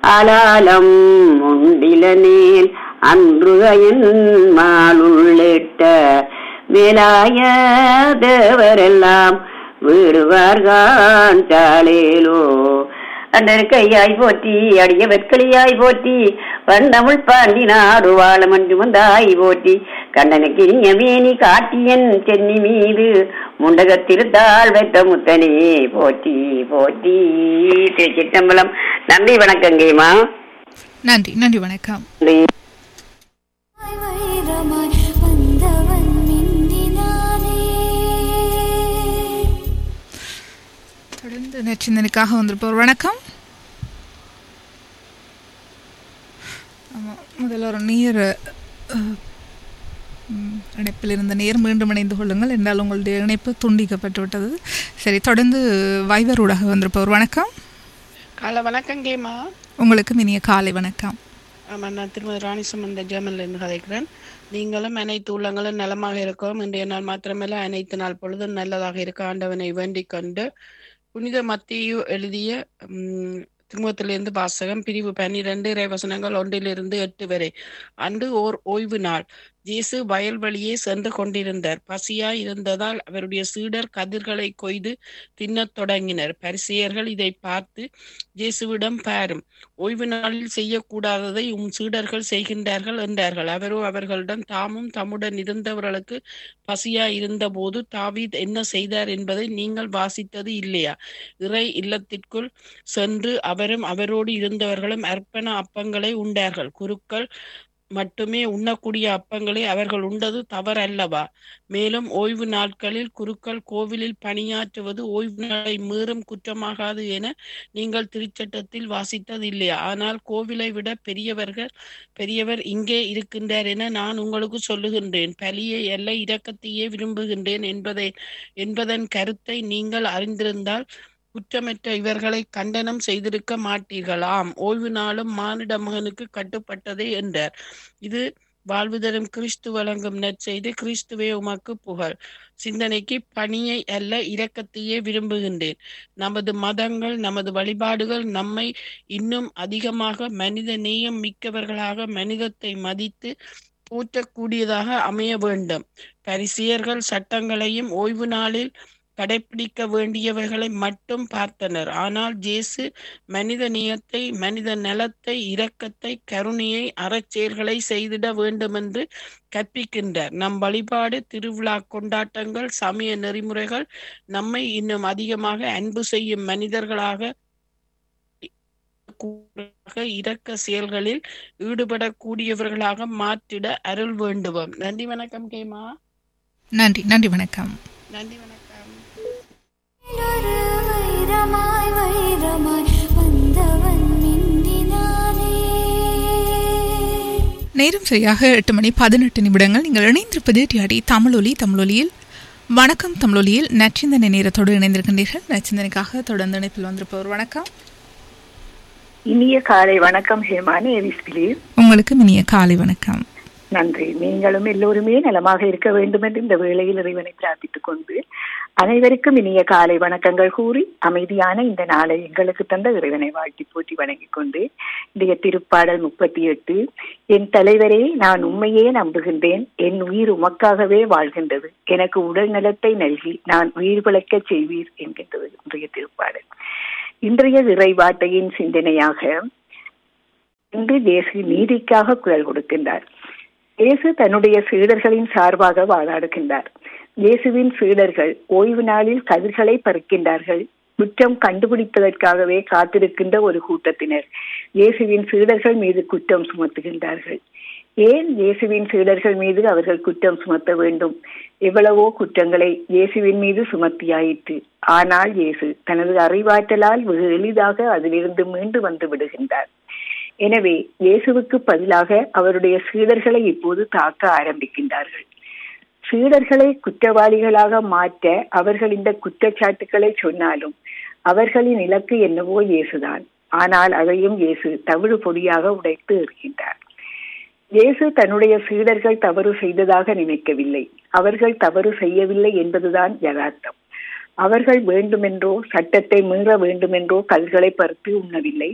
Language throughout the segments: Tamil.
அலாலம் உண்டிலனேல் அன்றுகையன் மாளுள்ளிட்ட மேலாய தேவரெல்லாம் வீடுவார்கான் சாலேலோ அண்டனுக்கையாய் போற்றி அடிய வெற்களியாய் போற்றி வண்டமுள் பாண்டி நாடு வாழ மஞ்சு வந்தாய் போற்றி கண்டனுக்கு இனிய மேனி காட்டியன் சென்னி மீது முண்டகத்திருத்தாள் வைத்த முத்தனே போற்றி போற்றி திருச்சிட்டம்பலம் நன்றி வணக்கங்கேமா நன்றி நன்றி வணக்கம் நன்றி வைரமாய் வந்தவன் மிந்தினானே தொடர்ந்து நச்சிந்தனுக்காக வந்திருப்போர் வணக்கம் ஆமாம் முதல்ல ஒரு நீர் அஹ், ம், இணைப்பில் இருந்த நேர் மீண்டும் இணைந்து கொள்ளுங்கள் என்றால் உங்களுடைய இணைப்பு துண்டிக்கப்பட்டு விட்டது சரி தொடர்ந்து வைவர் ஊடாக வந்திருப்போர் வணக்கம் காலை வணக்கம் கேமா உங்களுக்கு இனிய காலை வணக்கம் ஆமாம் நான் திருமதி ராணி சுமந்த ஜெர்மன்லேருந்து கதைக்கிறேன் நீங்களும் அனைத்து உள்ளங்களும் நலமாக இருக்கவும் இன்றைய நாள் மாத்திரமல்ல அனைத்து நாள் பொழுதும் நல்லதாக இருக்க ஆண்டவனை வேண்டிக் கொண்டு புனித மத்தியு எழுதிய உம், திருமுகத்திலிருந்து வாசகம் பிரிவு பன்னிரண்டு இறைவசனங்கள் ஒன்றிலிருந்து எட்டு வரை அன்று ஓர் ஓய்வு நாள் இயேசு வயல்வழியே சென்று கொண்டிருந்தார் பசியாய் இருந்ததால் அவருடைய சீடர் கதிர்களை கொய்து தின்னத் தொடங்கினர் பரிசேயர்கள் இதை பார்த்து இயேசுவிடம் பாரும் ஓய்வு நாளில் செய்யக்கூடாததை உம் சீடர்கள் செய்கின்றார்கள் என்றார்கள் அவரோ அவர்களிடம் தாமும் தம்முடன் இருந்தவர்களுக்கு பசியா இருந்தபோது தாவீத் என்ன செய்தார் என்பதை நீங்கள் வாசித்தது இல்லையா இறை இல்லத்திற்குள் சென்று அவரும் அவரோடு இருந்தவர்களும் அர்ப்பண அப்பங்களை உண்டார்கள் குருக்கள் மட்டுமே உண்ணக்கூடிய அப்பங்களை அவர்கள் உண்டது தவறல்லவா மேலும் ஓய்வு நாட்களில் குருக்கள் கோவிலில் பணியாற்றுவது ஓய்வு நாளை மீறும் குற்றமாகாது என நீங்கள் திருச்சட்டத்தில் வாசித்தது இல்லையா ஆனால் கோவிலை விட பெரியவர்கள் பெரியவர் இங்கே இருக்கின்றார் என நான் உங்களுக்கு சொல்லுகின்றேன் பலியை அல்ல இரக்கத்தையே விரும்புகின்றேன் என்பதை என்பதன் கருத்தை நீங்கள் அறிந்திருந்தால் குற்றமற்ற இவர்களை கண்டனம் செய்திருக்க மாட்டீர்களாம் ஓய்வு நாளும் மானிட மகனுக்கு கட்டுப்பட்டதே என்றார் இது வாழ்வு தரும் கிறிஸ்து வழங்கும் நற்செய்தி கிறிஸ்துவே உமக்கு புகழ் சிந்தனைக்கு பணியை அல்ல இரக்கத்தையே விரும்புகின்றேன் நமது மதங்கள் நமது வழிபாடுகள் நம்மை இன்னும் அதிகமாக மனித நேயம் மிக்கவர்களாக மனிதத்தை மதித்து போற்றக்கூடியதாக அமைய வேண்டும் பரிசியர்கள் சட்டங்களையும் ஓய்வு நாளில் கடைபிடிக்க வேண்டியவைகளை மட்டும் பார்த்தனர் ஆனால் ஜேசு மனித நேயத்தை மனித நலத்தை இரக்கத்தை கருணையை அறச்செயல்களை செய்திட வேண்டுமென்று கற்பிக்கின்றார் நம் வழிபாடு திருவிழா கொண்டாட்டங்கள் சமய நெறிமுறைகள் நம்மை இன்னும் அதிகமாக அன்பு செய்யும் மனிதர்களாக கூடாக இரக்க செயல்களில் ஈடுபடக்கூடியவர்களாக மாற்றிட அருள் வேண்டுவோம் நன்றி வணக்கம் கேமா நன்றி நன்றி வணக்கம் நன்றி வணக்கம் ஒரு வைரமாய் வைரமாய் வந்தவன் மிந்தினானே நேரம் சரியாக எட்டு மணி பதினெட்டு நிமிடங்கள் நீங்கள் இணைந்திருப்பது டிஆடி தமிழொலி தமிழொலியில் வணக்கம் தமிழொலியில் நச்சிந்தனை நேரத்தோடு இணைந்திருக்கின்றீர்கள் நச்சிந்தனைக்காக தொடர்ந்து இணைப்பில் வந்திருப்பவர் வணக்கம் இனிய காலை வணக்கம் ஹேமானி எலிஸ் பிலீவ் உங்களுக்கு இனிய காலை வணக்கம் நன்றி நீங்களும் எல்லோருமே நலமாக இருக்க வேண்டும் என்று இந்த வேளையில் இறைவனை பிரார்த்தித்துக் கொண்டு அனைவருக்கும் இனிய காலை வணக்கங்கள் கூறி அமைதியான இந்த நாளை எங்களுக்கு தந்த இறைவனை வாழ்த்தி போற்றி வணங்கிக் கொண்டு இன்றைய திருப்பாடல் முப்பத்தி எட்டு என் தலைவரே நான் உண்மையே நம்புகின்றேன் என் உயிர் உமக்காகவே வாழ்கின்றது எனக்கு உடல் நலத்தை நல்கி நான் உயிர் பிழைக்கச் செய்வீர் என்கின்றது இன்றைய திருப்பாடல் இன்றைய இறைவாட்டையின் சிந்தனையாக இன்று தேசு நீதிக்காக குரல் கொடுக்கின்றார் இயேசு தன்னுடைய சீடர்களின் சார்பாக வாதாடுகின்றார் இயேசுவின் சீடர்கள் ஓய்வு நாளில் கதிர்களை பறிக்கின்றார்கள் குற்றம் கண்டுபிடிப்பதற்காகவே காத்திருக்கின்ற ஒரு கூட்டத்தினர் இயேசுவின் சீடர்கள் மீது குற்றம் சுமத்துகின்றார்கள் ஏன் இயேசுவின் சீடர்கள் மீது அவர்கள் குற்றம் சுமத்த வேண்டும் எவ்வளவோ குற்றங்களை இயேசுவின் மீது சுமத்தியாயிற்று ஆனால் இயேசு தனது அறிவாற்றலால் வெகு எளிதாக அதிலிருந்து மீண்டு வந்து விடுகின்றார் எனவே இயேசுவுக்கு பதிலாக அவருடைய சீடர்களை இப்போது தாக்க ஆரம்பிக்கின்றார்கள் சீடர்களை குற்றவாளிகளாக மாற்ற அவர்கள் இந்த குற்றச்சாட்டுக்களை சொன்னாலும் அவர்களின் இலக்கு என்னவோ இயேசுதான் ஆனால் அதையும் இயேசு தவிடு பொடியாக உடைத்து எறிகின்றார் இயேசு தன்னுடைய சீடர்கள் தவறு செய்ததாக நினைக்கவில்லை அவர்கள் தவறு செய்யவில்லை என்பதுதான் யதார்த்தம் அவர்கள் வேண்டுமென்றோ சட்டத்தை மீற வேண்டுமென்றோ கல்களை பறித்து உண்ணவில்லை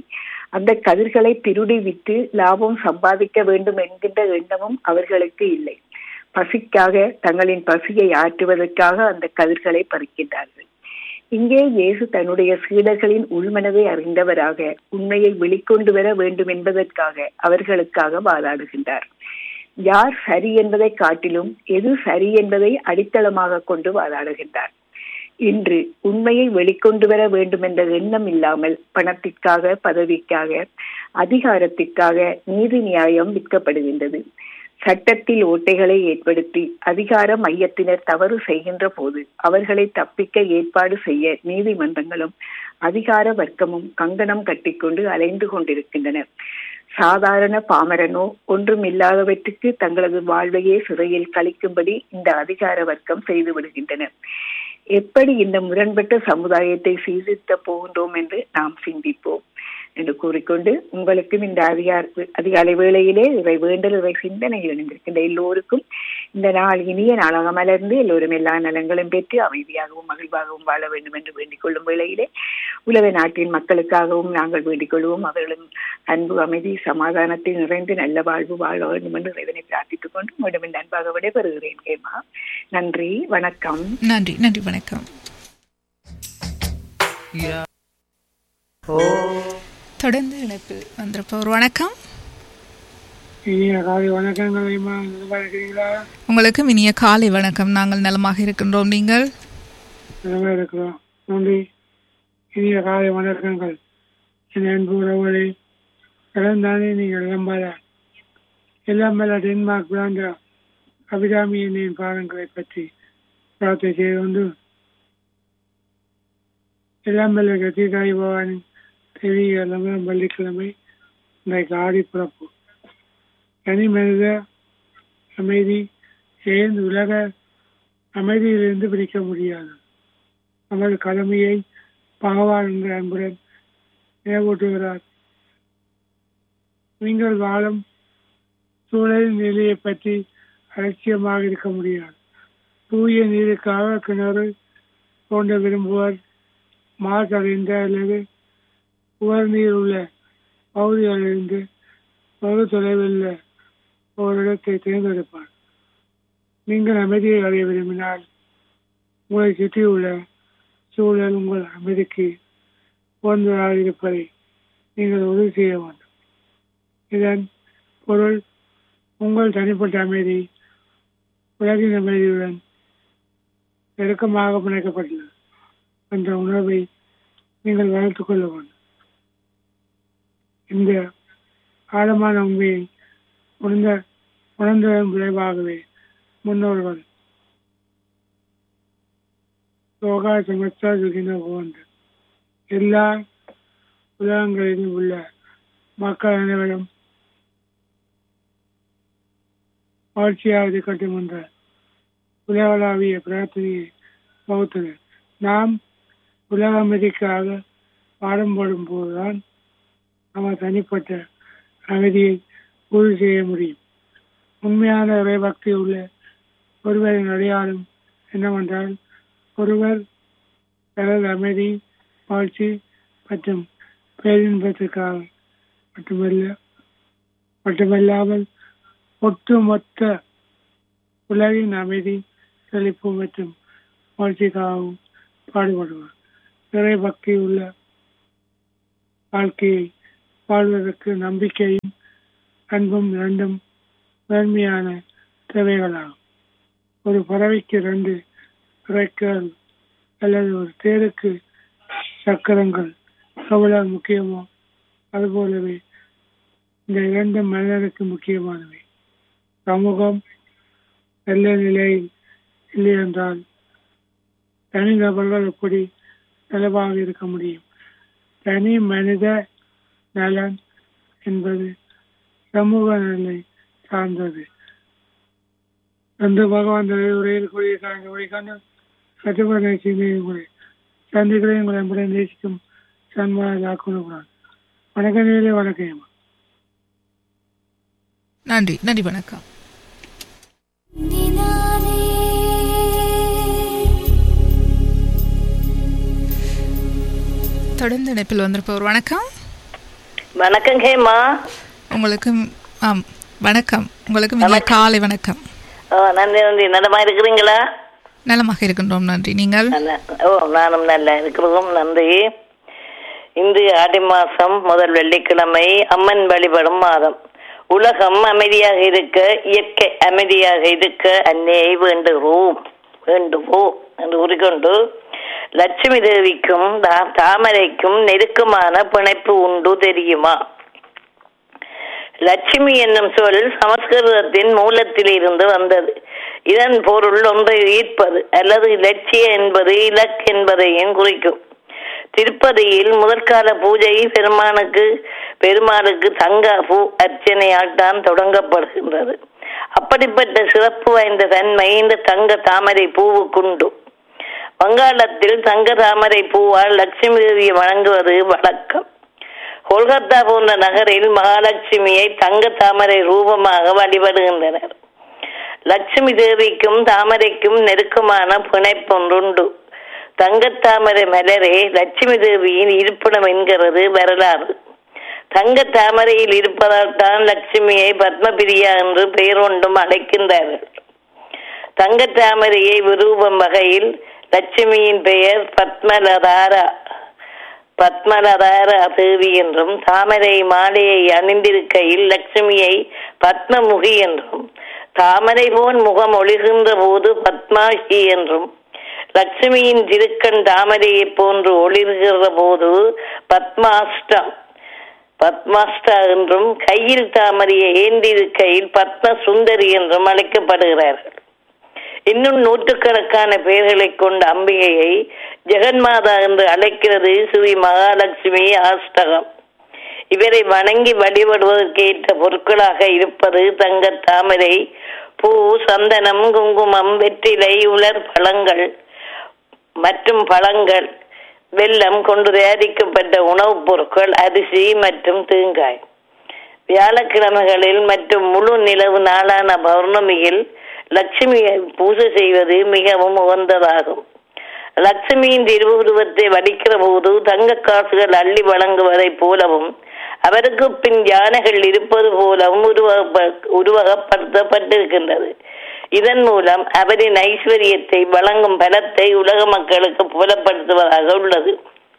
அந்த கதிர்களை திருடி விற்று லாபம் சம்பாதிக்க வேண்டும் என்கின்ற எண்ணமும் அவர்களுக்கு இல்லை பசிக்காக தங்களின் பசியை ஆற்றுவதற்காக அந்த கதிர்களை பறிக்கின்றார்கள் இங்கே இயேசு தன்னுடைய சீடர்களின் உள்மனதை அறிந்தவராக உண்மையை வெளிக்கொண்டு வர வேண்டும் என்பதற்காக அவர்களுக்காக வாதாடுகின்றார் யார் சரி என்பதை காட்டிலும் எது சரி என்பதை அடித்தளமாக கொண்டு வாதாடுகின்றார் இன்று உண்மையை வெளிக்கொண்டு வர வேண்டும் என்ற எண்ணம் இல்லாமல் பணத்திற்காக பதவிக்காக அதிகாரத்திற்காக நீதி நியாயம் விற்கப்படுகின்றது சட்டத்தில் ஓட்டைகளை ஏற்படுத்தி அதிகார மையத்தினர் தவறு செய்கின்ற போது அவர்களை தப்பிக்க ஏற்பாடு செய்ய நீதிமன்றங்களும் அதிகார வர்க்கமும் கங்கணம் கட்டிக்கொண்டு அலைந்து கொண்டிருக்கின்றன சாதாரண பாமரனோ ஒன்றும் இல்லாதவற்றுக்கு தங்களது வாழ்வையே சிறையில் கழிக்கும்படி இந்த அதிகார வர்க்கம் செய்து விடுகின்றன எப்படி இந்த முரண்பட்ட சமுதாயத்தை சீர்திருத்த போகின்றோம் என்று நாம் சிந்திப்போம் என்று கூறிக்கொண்டு உங்களுக்கும் இந்த அதிகார அதிகாலை வேளையிலே இவை வேண்டல் இவை சிந்தனையில் இணைந்திருக்கின்ற எல்லோருக்கும் இந்த நாள் இனிய நாளாக மலர்ந்து எல்லோரும் எல்லா நலங்களும் பெற்று அமைதியாகவும் மகிழ்வாகவும் வாழ வேண்டும் என்று வேண்டிக் கொள்ளும் வேளையிலே உலக நாட்டின் மக்களுக்காகவும் நாங்கள் வேண்டிக் கொள்வோம் அவர்களும் அன்பு அமைதி சமாதானத்தில் நிறைந்து நல்ல வாழ்வு வாழ வேண்டும் என்று இறைவனை பிரார்த்தித்துக் கொண்டு மீண்டும் இந்த அன்பாக விடைபெறுகிறேன் கேமா நன்றி வணக்கம் நன்றி நன்றி வணக்கம் தொடர்ந்து இணைப்பில் வந்திருப்பவர் வணக்கம் இனிய காலை வணக்கங்களைமா நல்லா இருக்கிறீங்களா உங்களுக்கும் இனிய காலை வணக்கம் நாங்கள் நலமாக இருக்கின்றோம் நீங்கள் நல்லா இருக்கிறோம் நன்றி இனிய காலை வணக்கங்கள் என் அன்பு உறவுகளே கடந்தானே நீங்கள் இளம்பல எல்லாம் மேல டென்மார்க் பிராண்ட அபிராமி என்னின் பாடங்களை பற்றி பிரார்த்தனை செய்து கொண்டு எல்லாம் மேல கத்திகாய் பவானி தெரியக்கிழமை வெள்ளிக்கிழமை இன்றைக்கு ஆடி பிறப்பு தனி மனித அமைதி ஏன் உலக அமைதியிலிருந்து பிரிக்க முடியாது நமது கடமையை பகவான் என்ற அன்புடன் நினைவூட்டுகிறார் நீங்கள் வாழும் சூழலின் நிலையை பற்றி அலட்சியமாக இருக்க முடியாது தூய நீருக்காக கிணறு தோண்ட விரும்புவர் மாசடைந்த அல்லது உவர் நீர் உள்ள பகுதிகளிலிருந்து வெகு தொலைவில் உள்ள ஒரு இடத்தை தேர்ந்தெடுப்பார் நீங்கள் அமைதியை அடைய விரும்பினால் உங்களை சுற்றியுள்ள சூழல் உங்கள் அமைதிக்கு உகந்ததாக இருப்பதை நீங்கள் உறுதி செய்ய வேண்டும் இதன் பொருள் உங்கள் தனிப்பட்ட அமைதி உலகின் அமைதியுடன் நெருக்கமாக பிணைக்கப்பட்டுள்ளது என்ற உணர்வை நீங்கள் வளர்த்துக் கொள்ள வேண்டும் இந்த ஆழமான உண்மையை உணர்ந்த உணர்ந்ததன் விளைவாகவே முன்னோர்கள் யோகா சமஸ்தா சுகின போன்ற எல்லா உலகங்களிலும் உள்ள மக்கள் அனைவரும் ஆட்சியாக இருக்கட்டும் என்ற உலகளாவிய பிரார்த்தனையை வகுத்தனர் நாம் உலக அமைதிக்காக பாடம் போடும் போதுதான் நம்ம தனிப்பட்ட அமைதியை உறுதி செய்ய முடியும் உண்மையான இறைபக்தி உள்ள ஒருவரின் அடையாளம் என்னவென்றால் ஒருவர் தனது அமைதி வாழ்ச்சி மற்றும் பேரின்பத்திற்காக மட்டுமல்ல மட்டுமல்லாமல் ஒட்டுமொத்த உலகின் அமைதி செழிப்பு மற்றும் வாழ்ச்சிக்காகவும் பாடுபடுவார் இறை பக்தி உள்ள வாழ்க்கையை வாழ்வதற்கு நம்பிக்கையும் அன்பும் இரண்டும் முதன்மையான தேவைகளாகும் ஒரு பறவைக்கு ரெண்டு இறக்கைகள் அல்லது ஒரு தேருக்கு சக்கரங்கள் எவ்வளவு முக்கியமோ அதுபோலவே இந்த இரண்டு மனிதனுக்கு முக்கியமானவை சமூகம் நல்ல நிலையில் இல்லை என்றால் தனிநபர்கள் எப்படி நலவாக இருக்க முடியும் தனி மனித நலன் என்பது சமூக நலனை சார்ந்தது அந்த பகவான் உரையில் கூறியிருக்காங்க உரைக்கான கட்டுப்பாடு சிந்தனை முறை சந்திகளை உங்களை முறை நேசிக்கும் சன்மான கூறக்கூடாது வணக்கம் நேரே வணக்கம் நன்றி நன்றி வணக்கம் நினாலே தொடர்ந்து இணைப்பில் வந்திருப்பவர் வணக்கம் வணக்கம் ஹேமா உங்களுக்கு ஆம் வணக்கம் உங்களுக்கு இனிய காலை வணக்கம் ஓ நன்றி நன்றி நலமா இருக்கிறீங்களா நலமாக இருக்கின்றோம் நன்றி நீங்கள் நல்ல ஓ நானும் நல்லா இருக்கிறோம் நன்றி இன்று ஆடி மாசம் முதல் வெள்ளிக்கிழமை அம்மன் வழிபடும் மாதம் உலகம் அமைதியாக இருக்க இயற்கை அமைதியாக இருக்க அன்னையை வேண்டுகிறோம் வேண்டுவோம் என்று கூறிக்கொண்டு லட்சுமி தேவிக்கும் தா- தாமரைக்கும் நெருக்கமான பிணைப்பு உண்டு தெரியுமா லட்சுமி என்னும் சொல் சமஸ்கிருதத்தின் மூலத்தில் இருந்து வந்தது இதன் பொருள் ஒன்றை ஈர்ப்பது அல்லது இலட்சிய என்பது இலக்கு என்பதையும் குறிக்கும் திருப்பதியில் முதற்கால பூஜை பெருமானுக்கு பெருமாளுக்கு தங்க பூ அர்ச்சனையால் தான் தொடங்கப்படுகின்றது அப்படிப்பட்ட சிறப்பு வாய்ந்த தன்மை இந்த தங்க தாமரை பூவுக்குண்டு வங்காளத்தில் தங்க தாமரை பூவால் லட்சுமி தேவியை வணங்குவது வழக்கம் கொல்கத்தா போன்ற நகரில் மகாலட்சுமியை தங்க தாமரை ரூபமாக வழிபடுகின்றனர் லட்சுமி தேவிக்கும் தாமரைக்கும் நெருக்கமான பிணைப்பொன்றுண்டு தங்கத்தாமரை மலரே லட்சுமி தேவியின் இருப்பிடம் என்கிறது வரலாறு தங்க தாமரையில் இருப்பதால் தான் லட்சுமியை பத்மபிரியா என்று பெயர் கொண்டும் அழைக்கின்றார்கள் தங்க தாமரையை விரூபம் வகையில் லட்சுமியின் பெயர் பத்மலதாரா பத்மலதார தேவி என்றும் தாமரை மாலையை அணிந்திருக்கையில் லட்சுமியை பத்மமுகி என்றும் தாமரை போன் முகம் ஒளிகின்ற போது பத்மாஷி என்றும் லட்சுமியின் திருக்கண் தாமரையை போன்று ஒளிர்கிற போது பத்மாஷ்டம் பத்மாஷ்டா என்றும் கையில் தாமரையை ஏந்திருக்கையில் பத்ம சுந்தரி என்றும் அழைக்கப்படுகிறார்கள் இன்னும் நூற்றுக்கணக்கான பெயர்களை கொண்ட அம்பிகையை ஜெகன்மாதா என்று அழைக்கிறது ஸ்ரீ மகாலட்சுமி ஆஷ்டகம் இவரை வணங்கி வழிபடுவதற்கு ஏற்ற பொருட்களாக இருப்பது தங்க தாமரை பூ சந்தனம் குங்குமம் வெற்றிலை உலர் பழங்கள் மற்றும் பழங்கள் வெல்லம் கொண்டு தயாரிக்கப்பட்ட உணவுப் பொருட்கள் அரிசி மற்றும் தேங்காய் வியாழக்கிழமைகளில் மற்றும் முழு நிலவு நாளான பௌர்ணமியில் லட்சுமியை பூஜை செய்வது மிகவும் உகந்ததாகும் லட்சுமியின் திருவுருவத்தை வடிக்கிற போது தங்க காசுகள் அள்ளி வழங்குவதைப் போலவும் அவருக்கு பின் யானைகள் இருப்பது போலவும் உருவக உருவகப்படுத்தப்பட்டிருக்கின்றது இதன் மூலம் அவரின் ஐஸ்வர்யத்தை வழங்கும் பலத்தை உலக மக்களுக்கு புலப்படுத்துவதாக உள்ளது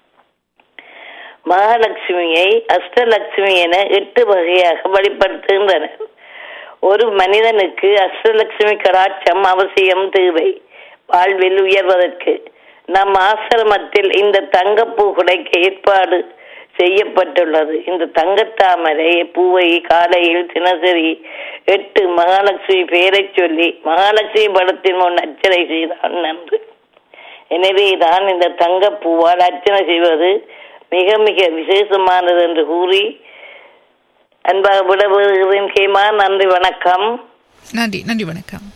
மகாலட்சுமியை அஷ்டலட்சுமி என எட்டு வகையாக வழிபடுத்துகின்றனர் ஒரு மனிதனுக்கு அஷ்டலட்சுமி கடாட்சம் அவசியம் தேவை வாழ்வில் உயர்வதற்கு நம் ஆசிரமத்தில் இந்த தங்கப்பூ கிடைக்க ஏற்பாடு செய்யப்பட்டுள்ளது இந்த தங்கத்தாமரை பூவை காலையில் தினசரி எட்டு மகாலட்சுமி பெயரைச் சொல்லி மகாலட்சுமி படத்தின் முன் அர்ச்சனை செய்தான் நன்று எனவே தான் இந்த தங்கப்பூவால் அர்ச்சனை செய்வது மிக மிக விசேஷமானது என்று கூறி அன்பாக விடப்படுகிறேன் கேமா நன்றி வணக்கம் நன்றி நன்றி வணக்கம்